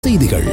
செய்திகள்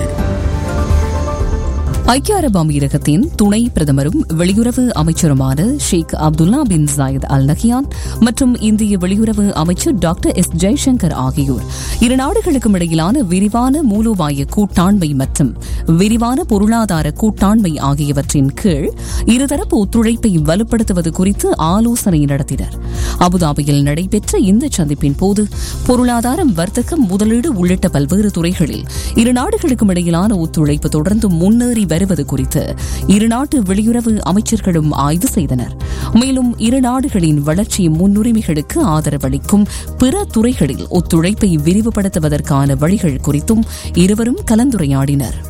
ஐக்கிய அரபு அமீரகத்தின் துணை பிரதமரும் வெளியுறவு அமைச்சருமான Sheikh Abdullah bin Zayed Al Nahyan மற்றும் இந்திய வெளியுறவு அமைச்சர் டாக்டர் எஸ் ஜெய்சங்கர் ஆகியோர் இரு நாடுகளுக்கும் இடையிலான விரிவான மூலோபாய கூட்டாண்மை மற்றும் விரிவான பொருளாதார கூட்டாண்மை ஆகியவற்றின் கீழ் இருதரப்பு ஒத்துழைப்பை வலுப்படுத்துவது குறித்து ஆலோசனை நடத்தினர் அபுதாபியில் நடைபெற்ற இந்த சந்திப்பின் போது பொருளாதாரம் வர்த்தகம் முதலீடு உள்ளிட்ட பல்வேறு துறைகளில் இரு நாடுகளுக்கும் இடையிலான ஒத்துழைப்பு தொடர்ந்து முன்னேறி வருவது குறித்து இருநாட்டு வெளியுறவு அமைச்சர்களும் ஆய்வு செய்தனர் மேலும் இரு நாடுகளின் வளர்ச்சி முன்னுரிமைகளுக்கு ஆதரவளிக்கும் பிற துறைகளில் ஒத்துழைப்பை விரிவுபடுத்துவதற்கான வழிகள் குறித்தும் இருவரும் கலந்துரையாடினர்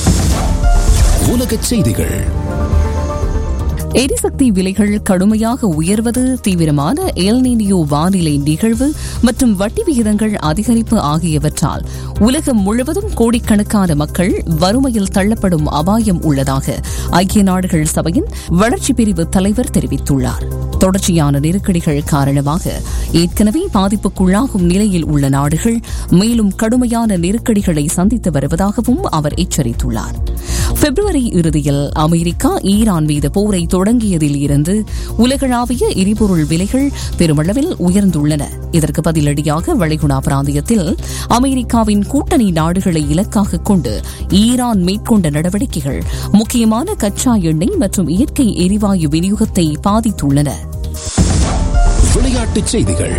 உலகச் செய்திகள் எரிசக்தி விலைகள் கடுமையாக உயர்வது தீவிரமான எல்னினியோ வானிலை நிகழ்வு மற்றும் வட்டி விகிதங்கள் அதிகரிப்பு ஆகியவற்றால் உலகம் முழுவதும் கோடிக்கணக்கான மக்கள் வறுமையில் தள்ளப்படும் அபாயம் உள்ளதாக ஐக்கிய நாடுகள் சபையின் வளர்ச்சி பிரிவு தலைவர் தெரிவித்துள்ளார் தொடர்ச்சியான நெருக்கடிகள் காரணமாக ஏற்கனவே பாதிப்புக்குள்ளாகும் நிலையில் உள்ள நாடுகள் மேலும் கடுமையான நெருக்கடிகளை சந்தித்து வருவதாகவும் அவர் எச்சரித்துள்ளார் பிப்ரவரி இறுதியில் அமெரிக்கா ஈரான் மீது போரை தொடங்கியதில் இருந்து உலகளாவிய எரிபொருள் விலைகள் பெருமளவில் உயர்ந்துள்ளன இதற்கு பதிலடியாக வளைகுடா பிராந்தியத்தில் அமெரிக்காவின் கூட்டணி நாடுகளை இலக்காக கொண்டு ஈரான் மேற்கொண்ட நடவடிக்கைகள் முக்கியமான கச்சா எண்ணெய் மற்றும் இயற்கை எரிவாயு விநியோகத்தை பாதித்துள்ளன விளையாட்டுச் செய்திகள்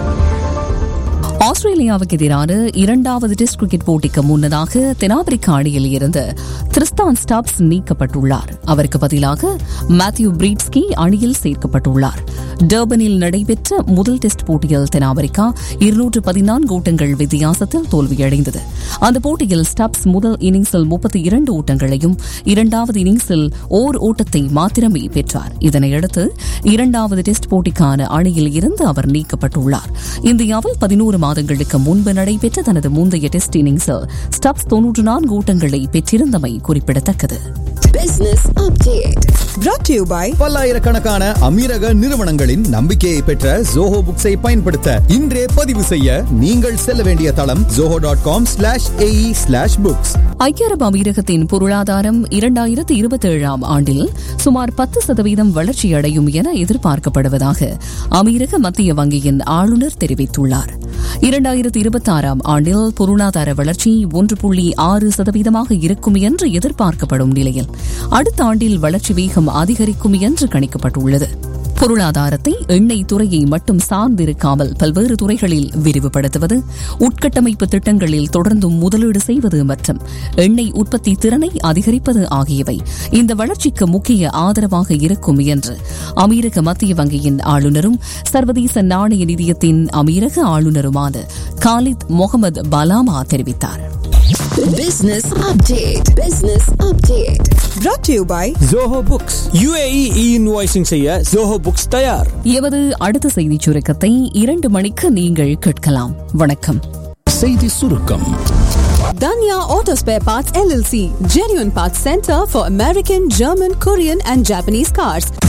ஆஸ்திரேலியாவுக்கு எதிரான இரண்டாவது டெஸ்ட் கிரிக்கெட் போட்டிக்கு முன்னதாக தென்னாப்பிரிக்கா அணியில் இருந்து திரிஸ்தான் ஸ்டாப்ஸ் நீக்கப்பட்டுள்ளார் அவருக்கு பதிலாக மேத்யூ பிரீட்ஸ்கி அணியில் சேர்க்கப்பட்டுள்ளார் டர்பனில் நடைபெற்ற முதல் டெஸ்ட் போட்டியில் தென்னாப்பிரிக்கா இருநூற்று பதினான்கு ஓட்டங்கள் வித்தியாசத்தில் தோல்வியடைந்தது அந்த போட்டியில் ஸ்டாப்ஸ் முதல் இன்னிங்ஸில் முப்பத்தி இரண்டு ஓட்டங்களையும் இரண்டாவது இன்னிங்ஸில் ஓர் ஓட்டத்தை மாத்திரமே பெற்றார் இதனையடுத்து இரண்டாவது டெஸ்ட் போட்டிக்கான அணியில் இருந்து அவர் நீக்கப்பட்டுள்ளார் இந்தியாவில் பதினோரு மாதங்களுக்கு முன்பு நடைபெற்ற தனது முந்தைய டெஸ்ட் இன்னிங்ஸில் ஸ்டப்ஸ் தொன்னூற்று நான்கு ஓட்டங்களை பெற்றிருந்தமை குறிப்பிடத்தக்கது Business update. brought to you by பல்லாயிரக்கணக்கான அமீரக நிறுவனங்களின் நம்பிக்கையை பெற்ற ஜோஹோ புக்ஸை பயன்படுத்த இன்றே பதிவு செய்ய நீங்கள் செல்ல வேண்டிய தளம் Zoho dot com slash A E slash books ஐக்கிய அரபு அமீரகத்தின் பொருளாதாரம் இரண்டாயிரத்து இருபத்தி ஏழாம் ஆண்டில் சுமார் பத்து சதவீதம் வளர்ச்சியடையும் என எதிர்பார்க்கப்படுவதாக அமீரக மத்திய வங்கியின் ஆளுநர் தெரிவித்துள்ளார் இரண்டாயிரத்து இருபத்தி ஆறாம் ஆண்டில் பொருளாதார வளர்ச்சி ஒன்று புள்ளி ஆறு சதவீதமாக இருக்கும் என்று எதிர்பார்க்கப்படும் நிலையில் அடுத்த ஆண்டில் வளர்ச்சி வேகம் அதிகரிக்கும் என்று கணிக்கப்பட்டுள்ளது பொருளாதாரத்தை எண்ணெய் துறையை மட்டும் சார்ந்திருக்காமல் பல்வேறு துறைகளில் விரிவுபடுத்துவது உட்கட்டமைப்பு திட்டங்களில் தொடர்ந்தும் முதலீடு செய்வது மற்றும் எண்ணெய் உற்பத்தி திறனை அதிகரிப்பது ஆகியவை இந்த வளர்ச்சிக்கு முக்கிய ஆதரவாக இருக்கும் என்று அமீரக மத்திய வங்கியின் ஆளுநரும் சர்வதேச நாணய நிதியத்தின் அமீரக ஆளுநருமான காலித் முகமது பலாமா தெரிவித்தார் Business update. Business update. brought to you by Zoho books UAE e invoicing செய்ய ஜோஹோ புக்ஸ் தயார் எமது அடுத்த செய்திச் சுருக்கத்தை இரண்டு மணிக்கு நீங்கள் கேட்கலாம் வணக்கம் செய்தி சுருக்கம் Danya Auto Spare Parts LLC, genuine parts center for American, German, Korean, and Japanese cars.